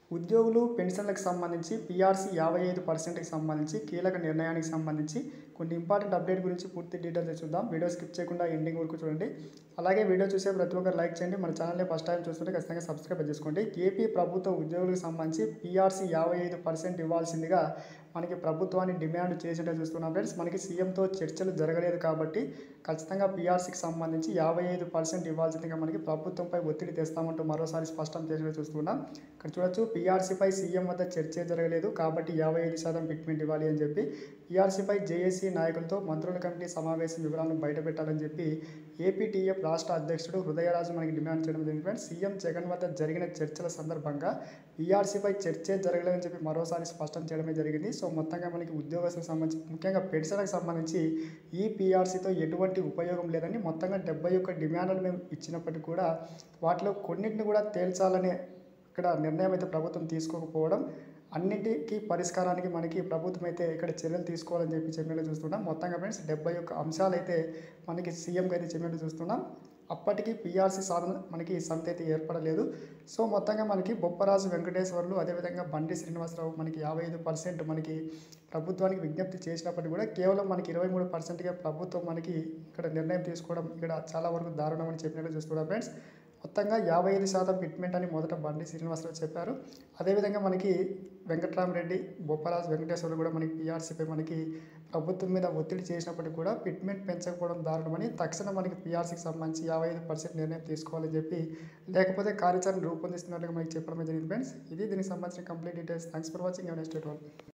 ఉద్యోగులు పెన్షన్లకు సంబంధించి పీఆర్సీ యాభై ఐదు పర్సెంట్కి సంబంధించి కీలక నిర్ణయానికి సంబంధించి కొన్ని ఇంపార్టెంట్ అప్డేట్ గురించి పూర్తి డీటెయిల్స్ చూద్దాం వీడియో స్కిప్ చేయకుండా ఎండింగ్ వరకు చూడండి అలాగే వీడియో చూసే ప్రతి ఒక్కరు లైక్ చేయండి మన ఛానల్ని ఫస్ట్ టైం చూస్తుంటే ఖచ్చితంగా సబ్స్క్రైబ్ చేసుకోండి ఏపీ ప్రభుత్వ ఉద్యోగులకు సంబంధించి పీఆర్సీ యాభై ఐదు పర్సెంట్ ఇవ్వాల్సిందిగా మనకి ప్రభుత్వాన్ని డిమాండ్ చేసినట్టు చూస్తున్నాం ఫ్రెండ్స్ మనకి సీఎంతో చర్చలు జరగలేదు కాబట్టి ఖచ్చితంగా పీఆర్సీకి సంబంధించి యాభై ఐదు పర్సెంట్ ఇవ్వాల్సిందిగా మనకి ప్రభుత్వంపై ఒత్తిడి తెస్తామంటూ మరోసారి స్పష్టం చేసినట్టు చూస్తున్నాం ఇక్కడ చూడొచ్చు పీఆర్సీపై సీఎం వద్ద చర్చే జరగలేదు కాబట్టి యాభై ఐదు శాతం ఫిట్మెంట్ ఇవ్వాలి అని చెప్పి పీఆర్సీపై జేఏసీ నాయకులతో మంత్రుల కమిటీ సమావేశం వివరాలను బయటపెట్టాలని చెప్పి ఏపీటీఎఫ్ రాష్ట్ర అధ్యక్షుడు హృదయరాజు మనకి డిమాండ్ చేయడం జరిగింది ఫ్రెండ్స్ సీఎం జగన్ వద్ద జరిగిన చర్చల సందర్భంగా పీఆర్సీపై చర్చే జరగలేదని చెప్పి మరోసారి స్పష్టం చేయడమే జరిగింది సో మొత్తంగా మనకి ఉద్యోగస్తులకు సంబంధించి ముఖ్యంగా పెన్షన్లకు సంబంధించి ఈ పీఆర్సీతో ఎటువంటి ఉపయోగం లేదని మొత్తంగా డెబ్బై ఒక్క డిమాండ్లు మేము ఇచ్చినప్పటికీ కూడా వాటిలో కొన్నింటిని కూడా తేల్చాలనే ఇక్కడ నిర్ణయం అయితే ప్రభుత్వం తీసుకోకపోవడం అన్నిటికీ పరిష్కారానికి మనకి ప్రభుత్వం అయితే ఇక్కడ చర్యలు తీసుకోవాలని చెప్పి చెప్పినట్టు చూస్తున్నాం మొత్తంగా ఫ్రెండ్స్ డెబ్బై ఒక్క అంశాలు అయితే మనకి సీఎంకి అయితే చెప్పినట్టు చూస్తున్నాం అప్పటికి పీఆర్సీ సాధన మనకి సంత అయితే ఏర్పడలేదు సో మొత్తంగా మనకి బొప్పరాజు వెంకటేశ్వర్లు అదేవిధంగా బండి శ్రీనివాసరావు మనకి యాభై ఐదు పర్సెంట్ మనకి ప్రభుత్వానికి విజ్ఞప్తి చేసినప్పటికీ కూడా కేవలం మనకి ఇరవై మూడు పర్సెంట్గా ప్రభుత్వం మనకి ఇక్కడ నిర్ణయం తీసుకోవడం ఇక్కడ చాలా వరకు దారుణం అని చెప్పినట్టు చూస్తున్నాం ఫ్రెండ్స్ మొత్తంగా యాభై ఐదు శాతం ఫిట్మెంట్ అని మొదట బండి శ్రీనివాసరావు చెప్పారు అదేవిధంగా మనకి వెంకట్రామరెడ్డి బొప్పరాజు వెంకటేశ్వర్లు కూడా మనకి పీఆర్సీపై మనకి ప్రభుత్వం మీద ఒత్తిడి చేసినప్పటికీ కూడా ఫిట్మెంట్ పెంచకపోవడం దారుణమని తక్షణం మనకి పీఆర్సీకి సంబంధించి యాభై ఐదు పర్సెంట్ నిర్ణయం తీసుకోవాలని చెప్పి లేకపోతే కార్యాచరణ రూపొందిస్తున్నట్టుగా మనకి చెప్పడం జరిగింది ఫ్రెండ్స్ ఇది దీనికి సంబంధించిన complete details thanks for watching next one